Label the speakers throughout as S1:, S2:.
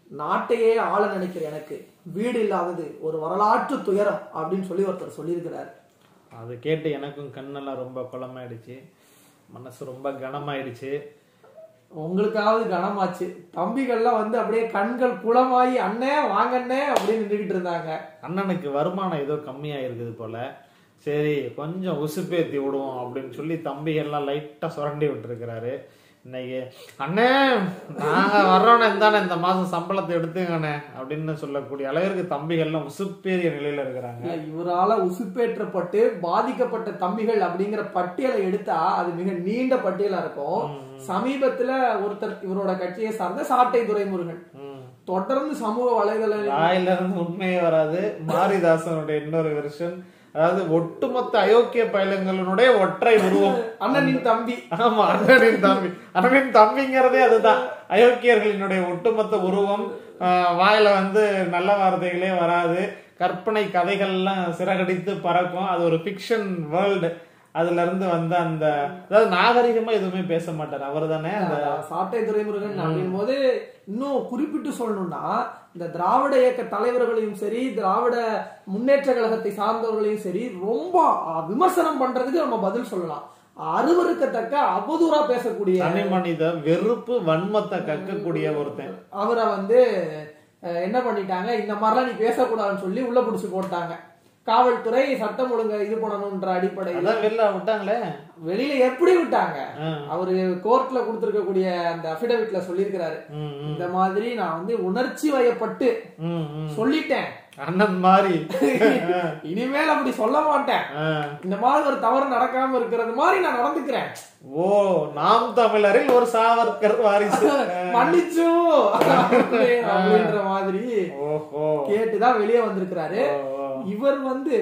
S1: நாட்டையே ஆள நினைக்கிற எனக்கு வீடு இல்லாதது ஒரு வரலாற்று துயரம் அப்படின்னு சொல்லி ஒருத்தர் சொல்லியிருக்கிறார்
S2: அது கேட்டு எனக்கும் கண்ணெல்லாம் ரொம்ப குளமாயிடுச்சு மனசு ரொம்ப கனமாயிடுச்சு
S1: உங்களுக்காவது கனமாச்சு தம்பிகள்லாம் வந்து அப்படியே கண்கள் குளமாயி அண்ணே வாங்கண்ணே அப்படின்னு நின்றுகிட்டு இருந்தாங்க
S2: அண்ணனுக்கு வருமானம் ஏதோ கம்மியா இருக்குது போல சரி கொஞ்சம் உசுப்பேத்தி விடுவோம் அப்படின்னு சொல்லி தம்பிகள்லாம் லைட்டா சுரண்டி விட்டுருக்கிறாரு இன்னைக்கு அண்ணே நாங்க வர்றோன்னே இருந்தானே இந்த மாசம் சம்பளத்தை எடுத்துங்கண்ணே அப்படின்னு சொல்லக்கூடிய அளவிற்கு தம்பிகள்லாம் உசுப்பேறிய நிலையில இருக்கிறாங்க
S1: இல்ல, இவரால உசுப்பேற்றப்பட்டு பாதிக்கப்பட்ட தம்பிகள் அப்படிங்கிற பட்டியலை எடுத்தா அது மிக நீண்ட பட்டியலா இருக்கும் சமீபத்துல ஒருத்தர் இவரோட கட்சியை சார்ந்த சாட்டை துரைமுருகன்
S2: ம்.
S1: தொடர்ந்து சமூக வலைதள
S2: வாயில இருந்து உண்மையே வராது மாரிதாசனுடைய இன்னொரு வெர்ஷன் அதாவது ஒட்டுமொத்த அயோக்கிய பயலங்களினுடைய ஒற்றை உருவம்
S1: அண்ணனின் தம்பி
S2: ஆமா அண்ணனின் தம்பி அண்ணனின் தம்பிங்கிறதே அதுதான் அயோக்கியர்களினுடைய ஒட்டுமொத்த உருவம் ஆஹ், வாயில வந்து நல்ல வார்த்தைகளே வராது கற்பனை கதைகள்லாம் சிறகடித்து பறக்கும் அது ஒரு ஃபிக்ஷன் வேர்ல்டு அதுல இருந்து வந்த அந்த அதாவது நாகரிகமா எதுவுமே பேச மாட்டார் அவர் தானே அந்த
S1: சாட்டை துரைமுருகன் அப்படின் போது இன்னும் குறிப்பிட்டு சொல்லணும்னா இந்த திராவிட இயக்க தலைவர்களையும் சரி திராவிட முன்னேற்ற கழகத்தை சார்ந்தவர்களையும் சரி ரொம்ப அஹ், விமர்சனம் பண்றதுக்கு நம்ம பதில் சொல்லலாம் அருவருக்கத்தக்க அவதூறா பேசக்கூடிய
S2: தனி மனித வெறுப்பு வன்மத்தை கக்கக்கூடிய ஒருத்தன்
S1: அவரை வந்து அஹ், என்ன பண்ணிட்டாங்க இந்த மாதிரிலாம் நீ பேசக்கூடாதுன்னு சொல்லி உள்ள புடிச்சு போட்டாங்க காவல்துறை சட்டம் ஒழுங்கை இது பண்ணணும்ன்ற அடிப்படையில்
S2: அதான் வெளில விட்டாங்களே
S1: வெளியில எப்படி விட்டாங்க
S2: ஆ.
S1: அவரு கோர்ட்ல கொடுத்திருக்கக்கூடிய அந்த அபிடவிட்ல சொல்லியிருக்கிறாரு
S2: ம், ம்,
S1: இந்த மாதிரி நான் வந்து உணர்ச்சி வயப்பட்டு
S2: ம், ம்.
S1: சொல்லிட்டேன்
S2: அண்ணன் மாதிரி
S1: இனிமேல் அப்படி சொல்ல மாட்டேன்
S2: ஆ.
S1: இந்த மாதிரி ஒரு தவறு நடக்காம இருக்கிறது மாதிரி நான் நடந்துக்கிறேன்
S2: ஓ நாம் தமிழரில் ஒரு சாவர்கர் வாரிசு
S1: மன்னிச்சு அப்படின்ற மாதிரி
S2: ஓஹோ
S1: கேட்டுதான் வெளியே வந்திருக்கிறாரு
S2: ஓ,
S1: இவர் வந்து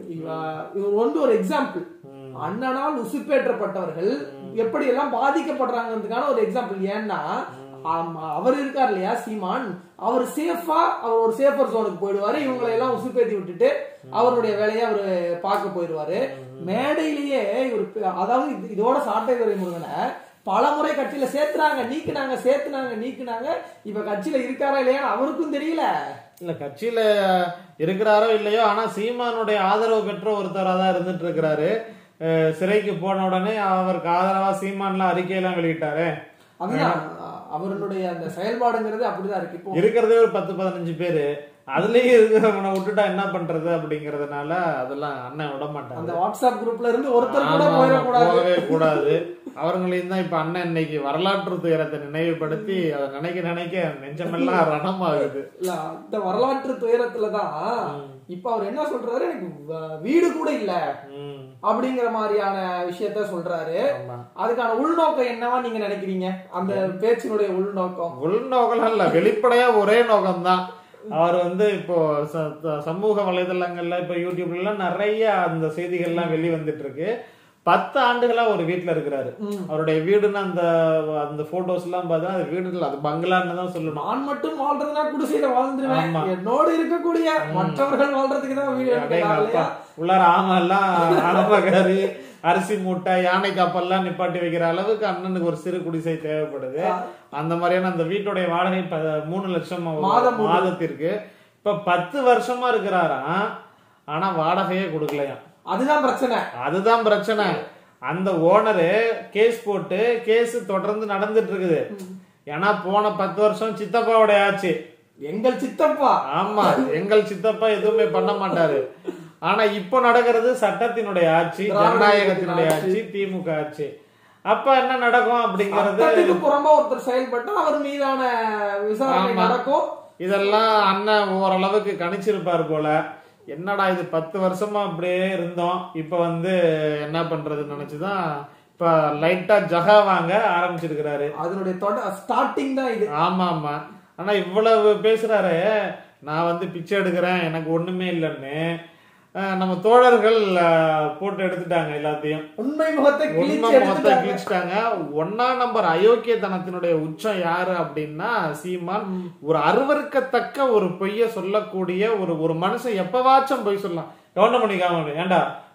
S1: இவ- இவர் வந்து ஒரு எக்ஸாம்பிள் அண்ணனால் உசுப்பேற்றப்பட்டவர்கள் எப்படி எல்லாம் பாதிக்கப்படுறாங்கிறதுக்கான ஒரு எக்ஸாம்பிள் ஏன்னா ஆமா, அவர் இருக்கார் இல்லையா சீமான் அவர் சேஃபா அவர் ஒரு சேஃபர் ஜோனுக்கு போயிடுவாரு இவங்களை எல்லாம் உசுப்பேத்தி விட்டுட்டு அவருடைய வேலையை அவர் பார்க்க போயிடுவாரு மேடையிலேயே இவர் பே- அதாவது இது- இதோட சாட்டை துறை முருகனை பல முறை கட்சியில சேர்த்துனாங்க நீக்குனாங்க சேர்த்துனாங்க நீக்குனாங்க இப்ப கட்சியில இருக்காரா இல்லையான்னு அவருக்கும் தெரியல
S2: இல்ல கட்சியில இருக்கிறாரோ இல்லையோ ஆனா சீமானுடைய ஆதரவு பெற்ற ஒருத்தரா தான் இருந்துட்டு இருக்கிறாரு அஹ் சிறைக்கு போன உடனே அவருக்கு ஆதரவா சீமான்லாம் அறிக்கையெல்லாம் வெளியிட்டாரு
S1: அதுதான் அவருடைய அந்த செயல்பாடுங்கிறது அப்படிதான் இருக்கு இப்போ
S2: இருக்கிறதே ஒரு பத்து பதினஞ்சு பேரு அதுலயே இருக்கிறவனை விட்டுட்டா என்ன பண்றது அப்படிங்கறதுனால அதெல்லாம் அண்ணன் விட மாட்டாங்க
S1: அந்த வாட்ஸ்அப் குரூப்ல இருந்து ஒருத்தர் கூட
S2: ஆமா, ஆமா,
S1: போயிடக்கூடாது
S2: போகவே கூடாது அவர்களையும் தான் இப்ப அண்ணன் இன்னைக்கு வரலாற்று துயரத்தை நினைவுபடுத்தி அதை நினைக்க நினைக்க நெஞ்சமெல்லாம் ரணமாகுது
S1: இல்ல அந்த வரலாற்று துயரத்துலதான் இப்ப அவர் என்ன சொல்றாரு எனக்கு வ- வீடு கூட இல்ல
S2: ம்,
S1: அப்படிங்கிற மாதிரியான விஷயத்த சொல்றாரு
S2: ஆமா.
S1: அதுக்கான உள்நோக்கம் என்னவா நீங்க நினைக்கிறீங்க அந்த பேச்சினுடைய உள்நோக்கம்
S2: உள்நோக்கம் இல்ல வெளிப்படையா ஒரே நோக்கம்தான் அவர் வந்து இப்போ ச- ச- சமூக வலைதளங்கள்ல இப்ப யூடியூப்ல எல்லாம் நிறைய அந்த செய்திகள்லாம் வெளி வந்துட்டு இருக்கு பத்து ஆண்டுகளா ஒரு வீட்டுல இருக்கிறாரு அவருடைய வீடுன்னு அந்த அந்த போட்டோஸ் எல்லாம் பார்த்தா அது வீடு இல்ல அது பங்களான்னு தான் சொல்லணும்
S1: நான் மட்டும் வாழ்றதுனா குடிசையில வாழ்ந்துருவேன்
S2: ஆமா.
S1: என்னோடு இருக்கக்கூடிய மற்றவர்கள் வாழ்றதுக்கு தான் வீடு
S2: அடேங்க
S1: எடுக்கிறாங்க
S2: அப்பா.
S1: இல்லையா?
S2: உள்ளார ஆமை எல்லாம் ஆனப்பகாரி அரிசி மூட்டை யானை கப்பல்லாம் நிப்பாட்டி வைக்கிற அளவுக்கு அண்ணனுக்கு ஒரு சிறு குடிசை தேவைப்படுது அந்த மாதிரியான அந்த வீட்டுடைய வாடகை ப- மூணு லட்சம் ஒரு
S1: மாதம் மூணு.
S2: மாதத்திற்கு இப்ப பத்து வருஷமா இருக்கிறாராம் ஆனா வாடகையே கொடுக்கலையாம்
S1: அதுதான் பிரச்சனை
S2: அதுதான் பிரச்சனை அந்த ஓனரு கேஸ் போட்டு கேஸ் தொடர்ந்து நடந்துட்டு இருக்குது ஏன்னா போன பத்து வருஷம் சித்தப்பாவோட ஆச்சு
S1: எங்கள் சித்தப்பா
S2: ஆமா எங்கள் சித்தப்பா எதுவுமே பண்ண மாட்டாரு ஆனா இப்போ நடக்கிறது சட்டத்தினுடைய ஆட்சி
S1: திராவிட
S2: ஜனநாயகத்தினுடைய
S1: ஆட்சி.
S2: ஆட்சி திமுக ஆட்சி அப்ப என்ன நடக்கும் அப்படிங்கறது
S1: சட்டத்துக்கு புறம்பா ஒருத்தர் செயல்பட்டா அவர் மீதான விசாரணை
S2: ஆமா.
S1: நடக்கும்
S2: இதெல்லாம் அண்ணன் ஓரளவுக்கு கணிச்சிருப்பாரு போல என்னடா இது பத்து வருஷமா அப்படியே இருந்தோம் இப்ப வந்து என்ன பண்றதுன்னு நினைச்சுதான் இப்ப லைட்டா ஜகா வாங்க ஆரம்பிச்சிருக்கிறாரு
S1: அதனுடைய தொட ஸ்டார்டிங் தான் இது
S2: ஆமா ஆமா ஆனா இவ்வளவு பேசுறாரு நான் வந்து பிச்சை எடுக்கிறேன் எனக்கு ஒண்ணுமே இல்லைன்னு அஹ், நம்ம தோழர்கள் அஹ், போட்டு எடுத்துட்டாங்க எல்லாத்தையும்
S1: உண்மை முகத்தை
S2: உண்மை
S1: கிழிச்சு
S2: முகத்தை
S1: எடுத்துட்டாங்க.
S2: கிழிச்சிட்டாங்க ஒன்னா நம்பர் அயோக்கியத்தனத்தினுடைய உச்சம் யாரு அப்படின்னா சீமான் ஒரு அருவருக்கத்தக்க ஒரு பொய்ய சொல்லக்கூடிய ஒரு ஒரு மனுஷன் எப்பவாச்சும் பொய் சொல்லலாம் கவுண்டமணி காமன் ஏண்டா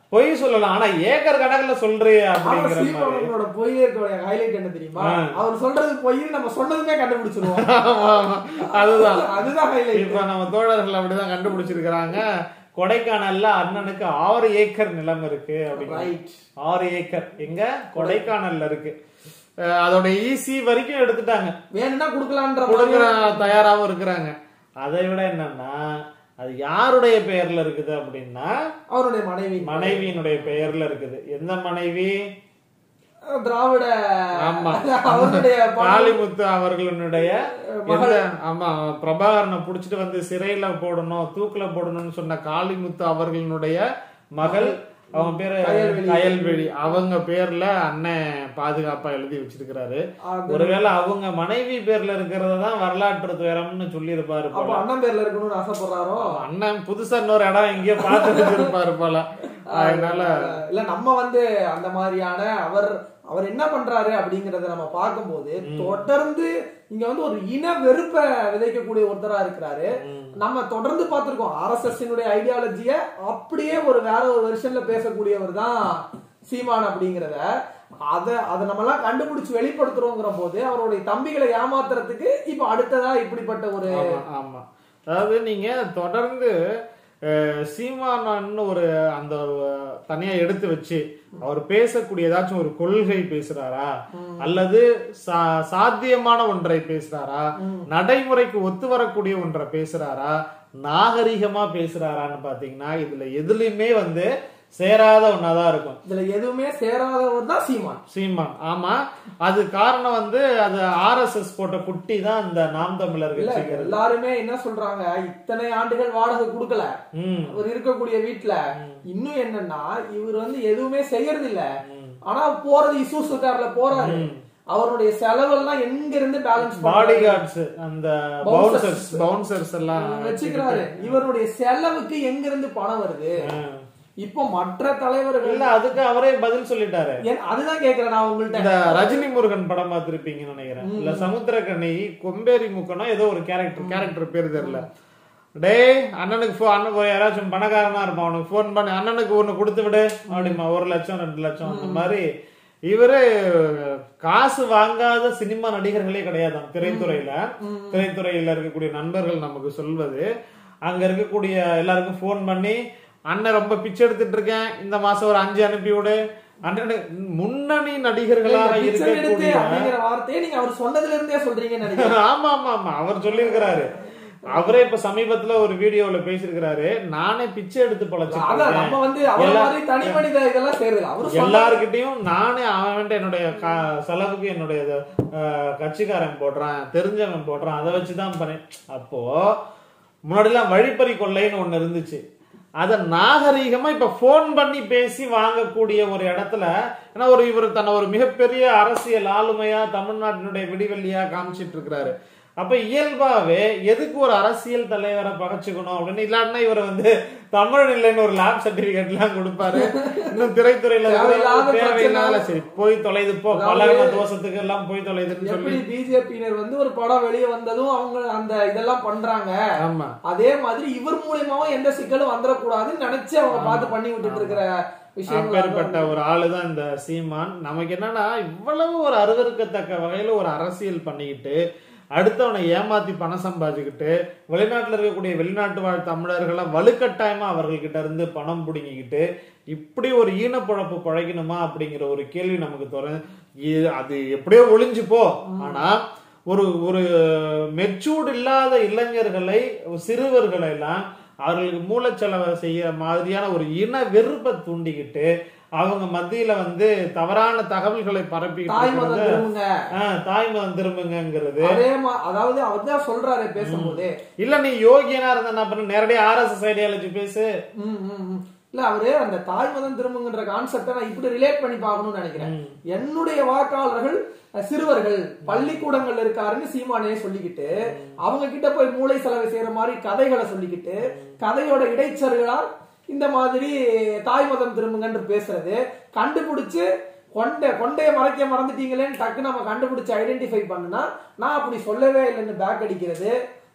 S2: பொய் சொல்லலாம் ஆனா ஏக்கர் கணக்குல சொல்றியே
S1: ஆனா
S2: அப்படிங்கிற மாதிரி
S1: சீமானோட பொய்யத்தோட ஹைலைட் என்ன தெரியுமா அவர் சொல்றது பொய் நம்ம சொன்னதுமே கண்டுபிடிச்சிருவோம்
S2: ஆமா, ஆமா. அதுதான்
S1: அதுதான் ஹைலைட்
S2: இப்ப நம்ம தோழர்கள் அப்படிதான் கண்டுபிடிச்சிருக்கிறாங்க கொடைக்கானல்ல அண்ணனுக்கு ஆறு ஏக்கர் நிலம் இருக்கு அப்படின்னு
S1: ரைட்
S2: ஆறு ஏக்கர் எங்க கொடைக்கானல்ல இருக்கு அஹ் அதோட ஈசி வரைக்கும் எடுத்துட்டாங்க
S1: வேணும்னா குடுக்கலான்ற
S2: கொடுக்குற தயாராகவும் இருக்கிறாங்க அதை விட என்னன்னா அது யாருடைய பெயர்ல இருக்குது அப்படின்னா
S1: அவருடைய மனைவி
S2: மனைவியினுடைய பெயர்ல இருக்குது எந்த மனைவி
S1: திராவிட
S2: ஆமா.
S1: அவருடைய ப-
S2: காளிமுத்து அவர்களுடைய எந்த ஆமா பிரபாகரனை புடிச்சிட்டு வந்து சிறையில போடணும் தூக்குல போடணும்னு சொன்ன காளிமுத்து அவர்களுடைய மகள் அவங்க பேரு
S1: கயல்விழி.
S2: கயல்வெளி அவங்க பேர்ல அண்ணன் பாதுகாப்பா எழுதி வச்சிருக்கிறாரு
S1: அது-
S2: ஒருவேளை அவங்க மனைவி பேர்ல இருக்கிறத தான் வரலாற்று துயரம்னு சொல்லி இருப்பாரு
S1: அப்ப அண்ணன் பேர்ல இருக்கணும்னு ஆசைப்படுறாரோ
S2: அண்ணன் புதுசா இன்னொரு இடம் எங்கேயோ பார்த்து வச்சிருப்பாரு போல அதனால
S1: இல்ல நம்ம வந்து அந்த மாதிரியான அவர் அவர் என்ன பண்றாரு அப்படிங்கறத நம்ம பார்க்கும்போது தொடர்ந்து இங்க வந்து ஒரு இன வெறுப்பை விதைக்கக்கூடிய ஒருத்தரா இருக்கிறாரு நம்ம தொடர்ந்து பார்த்திருக்கோம் ஆர்எஸ்எஸ் ஐடியாலஜிய அப்படியே ஒரு வேற ஒரு வெர்ஷன்ல பேசக்கூடியவர் தான் சீமான் அப்படிங்கிறத அத அதை நம்ம எல்லாம் கண்டுபிடிச்சு வெளிப்படுத்துறோங்கிற போது அவருடைய தம்பிகளை ஏமாத்துறதுக்கு இப்ப அடுத்ததா இப்படிப்பட்ட ஒரு
S2: ஆமா, ஆமா அதாவது நீங்க தொடர்ந்து அஹ், சீமானன்னு ஒரு அந்த ஒரு தனியா எடுத்து வச்சு அவர் பேசக்கூடிய ஏதாச்சும் ஒரு கொள்கை பேசுறாரா அல்லது சா- சாத்தியமான ஒன்றை பேசுறாரா நடைமுறைக்கு ஒத்து வரக்கூடிய ஒன்றை பேசுறாரா நாகரிகமா பேசுறாரான்னு பாத்தீங்கன்னா இதுல எதுலயுமே வந்து சேராத ஒன்னாதான் இருக்கும்
S1: இதுல எதுவுமே சேராதவர் தான் சீமான்
S2: சீமான் ஆமா அது காரணம் வந்து அது ஆர்எஸ்எஸ் போட்ட குட்டி தான் இந்த நாம் தமிழர்
S1: இல்ல
S2: கட்சிங்கிறது
S1: எல்லாருமே என்ன சொல்றாங்க இத்தனை ஆண்டுகள் வாடகை கொடுக்கல
S2: ம்
S1: அவர் இருக்கக்கூடிய வீட்டுல இன்னும் என்னன்னா இவர் வந்து எதுவுமே செய்யறது இல்ல ஆனா போறது இசூசு கார்ல போறாரு அவருடைய செலவெல்லாம் எங்க இருந்து பேலன்ஸ்
S2: பாடி கார்ட்ஸ் அந்த
S1: Bouncers.
S2: பவுன்சர்ஸ் பவுன்சர்ஸ் எல்லாம்
S1: வச்சுக்கிறாரு இவருடைய செலவுக்கு எங்க இருந்து பணம் வருது இப்போ மற்ற தலைவர்கள்
S2: இல்ல அதுக்கு அவரே பதில் சொல்லிட்டாரு
S1: ஏன் அதுதான் கேக்குறேன் நான் உங்கள்ட்ட
S2: இந்த ரஜினி முருகன் படம் பார்த்திருப்பீங்கன்னு நினைக்கிறேன் இல்ல சமுத்திரக்கனி கொம்பேரி முக்கனா ஏதோ ஒரு கேரக்டர் கேரக்டர் பேர் தெரியல டேய் அண்ணனுக்கு phone- அண்ணனுக்கு ஒரு யாராச்சும் பணக்காரனா இருப்பான் அவனுக்கு ஃபோன் பண்ணி அண்ணனுக்கு ஒண்ணு கொடுத்து விடு அப்படிமா ஒரு லட்சம் ரெண்டு லட்சம் அந்த மாதிரி இவரு காசு வாங்காத சினிமா நடிகர்களே கிடையாதாம் திரைத்துறையில திரைத்துறையில இருக்கக்கூடிய நண்பர்கள் நமக்கு சொல்வது அங்க இருக்கக்கூடிய எல்லாருக்கும் ஃபோன் பண்ணி அண்ணன் ரொம்ப பிச்சை எடுத்துட்டு இருக்கேன் இந்த மாசம் ஒரு அஞ்சு அனுப்பி விடு அண்ணனு முன்னணி நடிகர்களாக
S1: பிச்சை எடுத்து
S2: இருக்கக்கூடிய
S1: அப்படிங்கிற வார்த்தையை நீங்க அவர் சொன்னதுல இருந்தே சொல்றீங்கன்னு நினைக்கிறேன்
S2: ஆமா ஆமா ஆமா அவர் சொல்லியிருக்கிறாரு அவரே இப்ப சமீபத்துல ஒரு வீடியோல பேசியிருக்கிறாரு நானே பிச்சை எடுத்து
S1: அதான்
S2: பழச்சிருக்கேன்
S1: நம்ம வந்து அவர்
S2: எல்லா-
S1: மாதிரி தனி மனித இதெல்லாம் சேருது அவரு சொன்ன-
S2: எல்லாருக்கிட்டையும் நானே அவன்கிட்ட என்னுடைய கா- செலவுக்கு என்னுடைய இது, அஹ், கட்சிக்காரன் போடுறான் தெரிஞ்சவன் போடுறான் அதை வச்சுதான் பண்ணேன் அப்போ முன்னாடிலாம் வழிப்பறி கொள்ளைன்னு ஒண்ணு இருந்துச்சு அத நாகரீகமா இப்ப போன் பண்ணி பேசி வாங்கக்கூடிய ஒரு இடத்துல ஏன்னா ஒரு இவர் தன்னை ஒரு மிகப்பெரிய அரசியல் ஆளுமையா தமிழ்நாட்டினுடைய விடிவெள்ளியா காமிச்சிட்டு இருக்கிறாரு அப்ப இயல்பாவே எதுக்கு ஒரு அரசியல் தலைவரை பகச்சுக்கணும் அப்படின்னு இல்லாட்டினா இவர் வந்து தமிழ் இல்லைன்னு ஒரு லேப் சர்டிபிகேட் எல்லாம் கொடுப்பாரு இன்னும் திரைத்துறையில
S1: தேவையில்லாத
S2: தேவையில்லாத சரி போய் தொலைது போ
S1: அதாவது-
S2: பலகன தோசத்துக்கு எல்லாம் போய் தொலைதுன்னு சொல்லி
S1: எப்படி பிஜேபியினர் வந்து ஒரு படம் வெளியே வந்ததும் அவங்க அந்த இதெல்லாம் பண்றாங்க
S2: ஆமா
S1: அதே மாதிரி இவர் மூலியமாவும் எந்த சிக்கலும் வந்துடக்கூடாதுன்னு நினைச்சு அவங்க பார்த்து பண்ணி விட்டுட்டு இருக்கிற விஷயங்கள்
S2: அப்பேற்பட்ட ஒரு ஆளுதான் இந்த சீமான் நமக்கு என்னன்னா இவ்வளவு ஒரு அருவருக்கத்தக்க வகையில ஒரு அரசியல் பண்ணிக்கிட்டு அடுத்தவனை ஏமாத்தி பணம் சம்பாதிச்சுக்கிட்டு வெளிநாட்டுல இருக்கக்கூடிய வெளிநாட்டு வாழ் தமிழர்களை வலுக்கட்டாயமா அவர்கள்கிட்ட இருந்து பணம் பிடுங்கிக்கிட்டு இப்படி ஒரு ஈனப்பழப்பு பழகணுமா அப்படிங்கிற ஒரு கேள்வி நமக்கு தோற இது- அது எப்படியோ ஒளிஞ்சு போ ஆனா ஒரு ஒரு மெச்சூர்ட் இல்லாத இளைஞர்களை சிறுவர்களை எல்லாம் அவர்களுக்கு மூலச்செலவை செய்ய மாதிரியான ஒரு இன வெறுப்பை தூண்டிக்கிட்டு அவங்க மத்தியில வந்து தவறான தகவல்களை பரப்பிக்கிட்டு
S1: தாய் மதம்
S2: இருக்கிறது
S1: திரும்புங்க
S2: ஆஹ், தாய் மதம் திரும்புங்கிறது
S1: அதே மா- அதாவது அவர் தான் சொல்றாரு பேசும்போது
S2: இல்ல நீ யோகியனா இருந்த என்ன பண்ண நேரடியா ஆர்எஸ்எஸ் ஐடியாலஜி பேசு
S1: ம், ம், ம். இல்ல அவரு அந்த தாய் மதம் திரும்புங்கன்ற கான்செப்டை நான் இப்படி ரிலேட் பண்ணி பார்க்கணும்னு நினைக்கிறேன் என்னுடைய வாக்காளர்கள் அஹ், சிறுவர்கள் பள்ளிக்கூடங்கள்ல இருக்காருன்னு சீமானே சொல்லிக்கிட்டு அவங்க கிட்ட போய் மூளை செலவு செய்யற மாதிரி கதைகளை சொல்லிக்கிட்டு கதையோட இடைச்சர்களால் இந்த மாதிரி தாய் மதம் திரும்புங்கன்னு பேசுறது கண்டுபிடிச்சு கொண்டை கொண்டைய மறைக்க மறந்துட்டீங்களேன்னு டக்கு நம்ம கண்டுபிடிச்சு ஐடென்டிஃபை பண்ணுனா நான் அப்படி சொல்லவே இல்லைன்னு பேக் அடிக்கிறது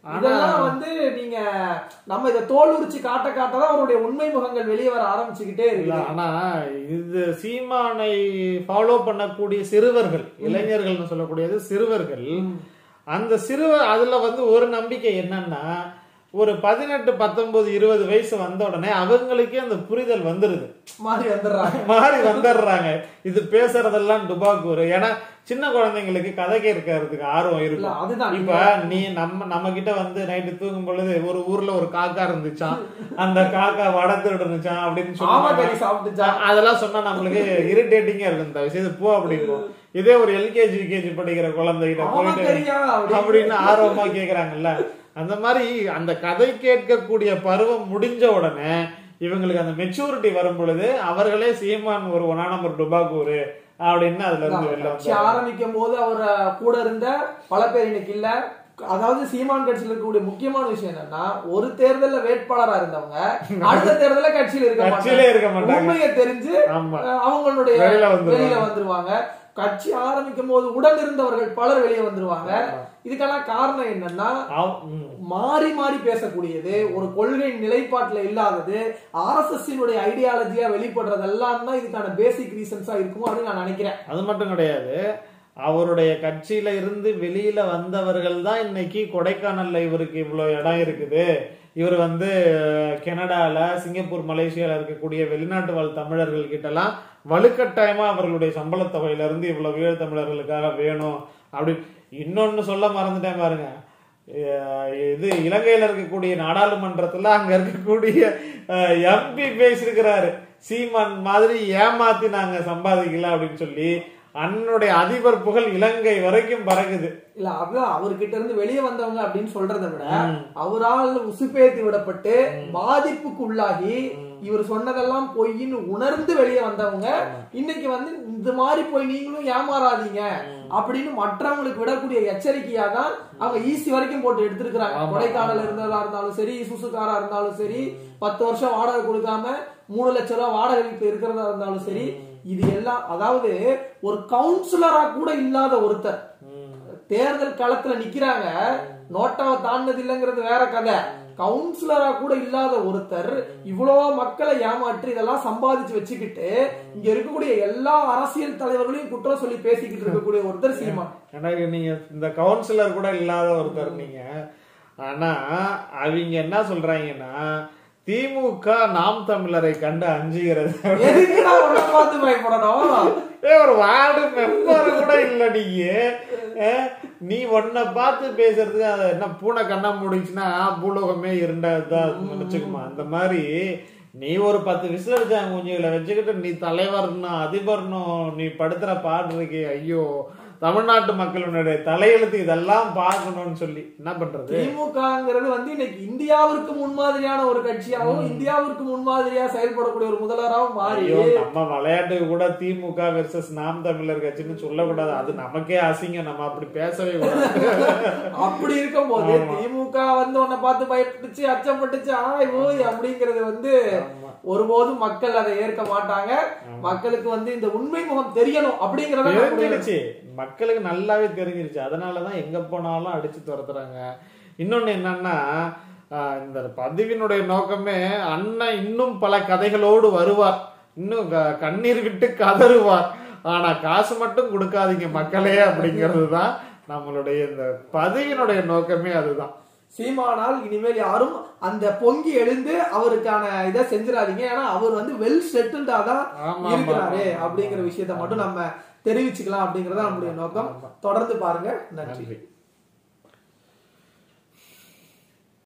S1: இதெல்லாம் வந்து நீங்க நம்ம இத தோல் உரிச்சு காட்ட காட்டதான் அவருடைய உண்மை முகங்கள் வெளியே வர ஆரம்பிச்சுக்கிட்டே
S2: இல்ல
S1: இருக்கு
S2: ஆனா இது சீமானை ஃபாலோ பண்ணக்கூடிய சிறுவர்கள் இளைஞர்கள்னு சொல்லக்கூடியது சிறுவர்கள் அந்த சிறுவர் அதுல வந்து ஒரு நம்பிக்கை என்னன்னா ஒரு பதினெட்டு பத்தொன்பது இருபது வயசு வந்த உடனே அவங்களுக்கே அந்த புரிதல் வந்துருது
S1: மாறி வந்துடுறாங்க
S2: மாறி வந்துடுறாங்க இது பேசுறதெல்லாம் டுபாக்கூர் ஏன்னா சின்ன குழந்தைங்களுக்கு கதை கேட்கறதுக்கு ஆர்வம்
S1: இல்ல
S2: இருக்கும்
S1: அதுதான்
S2: இப்ப நீ நம்ம நம்ம கிட்ட வந்து நைட்டு தூங்கும் பொழுது ஒரு ஊர்ல ஒரு காக்கா இருந்துச்சான் அந்த காக்கா வடத்து இருந்துச்சான் அப்படின்னு
S1: ஆமா
S2: சொல்லுவாங்க
S1: கறி சாப்பிட்டுச்சா
S2: அதெல்லாம் சொன்னா நம்மளுக்கு இரிட்டேட்டிங்கா இருக்கும் இந்த விஷயத்து போ அப்படிம்போம் இதே ஒரு எல்கேஜி யூகேஜி படிக்கிற குழந்தைகிட்ட
S1: ஆமா
S2: போயிட்டு
S1: கறியா
S2: அப்படின்னு ஆர்வமா கேக்குறாங்கல்ல அந்த மாதிரி அந்த கதை கேட்கக்கூடிய பருவம் முடிஞ்ச உடனே இவங்களுக்கு அந்த மெச்சூரிட்டி வரும் பொழுது அவர்களே சீமான் ஒரு ஒன்னா நம்பர் டுபாக்கூரு அப்படின்னு அதுல இருந்து வெளில
S1: கட்சி
S2: வந்தாங்க
S1: ஆரம்பிக்கும் போது அவர் கூட இருந்த பல பேர் இன்னைக்கு இல்ல அதாவது சீமான் கட்சியில இருக்கக்கூடிய முக்கியமான விஷயம் என்னன்னா ஒரு தேர்தல்ல வேட்பாளரா இருந்தவங்க அடுத்த தேர்தல்ல கட்சியில இருக்க
S2: கட்சியிலே இருக்க
S1: மாட்டாங்க
S2: மாட்டாங்க
S1: உண்மையை தெரிஞ்சு
S2: ஆமா
S1: அஹ், அவங்களுடைய
S2: வெளியில வந்துருவாங்க.
S1: வெளியில வந்துருவாங்க கட்சி ஆரம்பிக்கும் போது உடன் இருந்தவர்கள் பலர் வெளியே வந்துருவாங்க இதுக்கெல்லாம் காரணம் என்னன்னா
S2: ஆம், ம்.
S1: மாறி மாறி பேசக்கூடியது ஒரு கொள்கை நிலைப்பாட்டுல இல்லாதது ஆர்எஸ்எஸ் ஐடியாலஜியா வெளிப்படுறதெல்லாம் தான் இதுக்கான பேசிக் ரீசன்ஸா இருக்கும் அப்படின்னு நான் நினைக்கிறேன்
S2: அது மட்டும் கிடையாது அவருடைய கட்சியில இருந்து வெளியில வந்தவர்கள் தான் இன்னைக்கு கொடைக்கானல்ல இவருக்கு இவ்வளவு இடம் இருக்குது இவர் வந்து கனடால சிங்கப்பூர் மலேசியால இருக்கக்கூடிய வெளிநாட்டு வாழ் தமிழர்கள் கிட்டலாம் வலுக்கட்டாயமா அவர்களுடைய சம்பளத் தொகையில இருந்து இவ்வளவு ஈழத் தமிழர்களுக்காக வேணும் அப்படி இன்னொன்னு சொல்ல மறந்துட்டேன் பாருங்க அஹ் இது இலங்கையில இருக்கக்கூடிய நாடாளுமன்றத்துல அங்க இருக்கக்கூடிய எம்பி பேசியிருக்கிறாரு சீமான் மாதிரி ஏமாத்தி நாங்க சம்பாதிக்கல அப்படின்னு சொல்லி அன்னுடைய அதிபர் புகழ் இலங்கை வரைக்கும் பறக்குது
S1: இல்ல அதான் அவர்கிட்ட இருந்து வெளியே வந்தவங்க அப்படின்னு சொல்றதை விட அவரால் உசுப்பேத்தி விடப்பட்டு பாதிப்புக்கு உள்ளாகி இவர் சொன்னதெல்லாம் பொய்ன்னு உணர்ந்து வெளியே வந்தவங்க இன்னைக்கு வந்து இந்த மாதிரி போய் நீங்களும் ஏமாறாதீங்க அப்படின்னு மற்றவங்களுக்கு விடக்கூடிய எச்சரிக்கையா தான் அவங்க ஈசி வரைக்கும் போட்டு எடுத்திருக்கிறாங்க
S2: ஆமா.
S1: கொடைக்கானல் இருந்ததா இருந்தாலும் சரி சுசுகாரா இருந்தாலும் சரி பத்து வருஷம் வாடகை கொடுக்காம மூணு லட்சம் ரூபாய் வாடகை வீட்டுல இருக்கிறதா இருந்தாலும் சரி இது எல்லாம் அதாவது ஒரு கவுன்சிலரா கூட இல்லாத ஒருத்தர் தேர்தல் களத்துல நிக்கிறாங்க நோட்டாவை தாண்டது இல்லைங்கிறது வேற கதை கவுன்சிலரா கூட இல்லாத ஒருத்தர் இவ்வளவு மக்களை ஏமாற்றி இதெல்லாம் சம்பாதிச்சு வச்சுக்கிட்டு இங்க இருக்கக்கூடிய எல்லா அரசியல் தலைவர்களையும் குற்றம் சொல்லி பேசிக்கிட்டு இருக்கக்கூடிய ஒருத்தர் சீமான்
S2: எனக்கு நீங்க இந்த கவுன்சிலர் கூட இல்லாத ஒருத்தர் நீங்க ஆனா அவங்க என்ன சொல்றாங்கன்னா திமுக நாம் தமிழரை கண்டு அஞ்சுகிறது
S1: எதுக்கு நான் உன்னை பார்த்து பயப்படணும்
S2: ஏ ஒரு வார்டு மெம்பர் கூட இல்ல நீங்க ஏ, நீ உன்னை பார்த்து பேசுறதுக்கு அது என்ன பூனை கண்ணா முடிச்சுன்னா பூலோகமே இருண்டதான் நினைச்சுக்குமா அந்த மாதிரி நீ ஒரு பத்து விசில் அடிச்சாங்க குஞ்சுகளை வச்சுக்கிட்டு நீ தலைவர்னும் அதிபர்னும் நீ படுத்துற பாடு இருக்கே ஐயோ தமிழ்நாட்டு மக்களுடைய தலையெழுத்து இதெல்லாம் பார்க்கணும்னு சொல்லி என்ன பண்றது
S1: திமுகங்கிறது வந்து இன்னைக்கு இந்தியாவிற்கு முன்மாதிரியான ஒரு கட்சியாகவும் இந்தியாவிற்கு முன்மாதிரியா செயல்படக்கூடிய ஒரு முதல்வராகவும் மாறி
S2: ஐயோ நம்ம விளையாட்டுக்கு கூட திமுக வெர்சஸ் நாம் தமிழர் கட்சின்னு சொல்லக்கூடாது அது நமக்கே அசிங்கம் நம்ம அப்படி பேசவே கூடாது
S1: அப்படி இருக்கும்போது திமுக வந்து உன்னை பார்த்து பயப்பட்டுச்சு அச்சப்பட்டுச்சு ஆய் ஓய் அப்படிங்கறது வந்து ஒருபோதும் மக்கள் அதை ஏற்க மாட்டாங்க மக்களுக்கு வந்து இந்த உண்மை முகம் தெரியணும் அப்படிங்கறத நம்முடைய-
S2: தெரிஞ்சிருச்சு மக்களுக்கு நல்லாவே தெரிஞ்சிருச்சு அதனாலதான் எங்க போனாலும் அடிச்சு துரத்துறாங்க இன்னொன்னு என்னன்னா ஆஹ், இந்த பதிவினுடைய நோக்கமே அண்ணன் இன்னும் பல கதைகளோடு வருவார் இன்னும் க- கண்ணீர் விட்டு கதறுவார் ஆனா காசு மட்டும் கொடுக்காதீங்க மக்களே அப்படிங்கிறது தான் நம்மளுடைய இந்த பதிவினுடைய நோக்கமே அதுதான்
S1: சீமானால் இனிமேல் யாரும் அந்த பொங்கி எழுந்து அவருக்கான இதை செஞ்சிடாதீங்க ஏன்னா அவர் வந்து வெல் செட்டில்டா தான்
S2: ஆமா,
S1: இருக்கிறாரு
S2: ஆமா, ஆமா.
S1: அப்படிங்கிற விஷயத்த மட்டும் நம்ம தெரிவிச்சுக்கலாம் அப்படிங்கறத நம்முடைய நோக்கம் தொடர்ந்து பாருங்க நன்றி
S2: நன்றி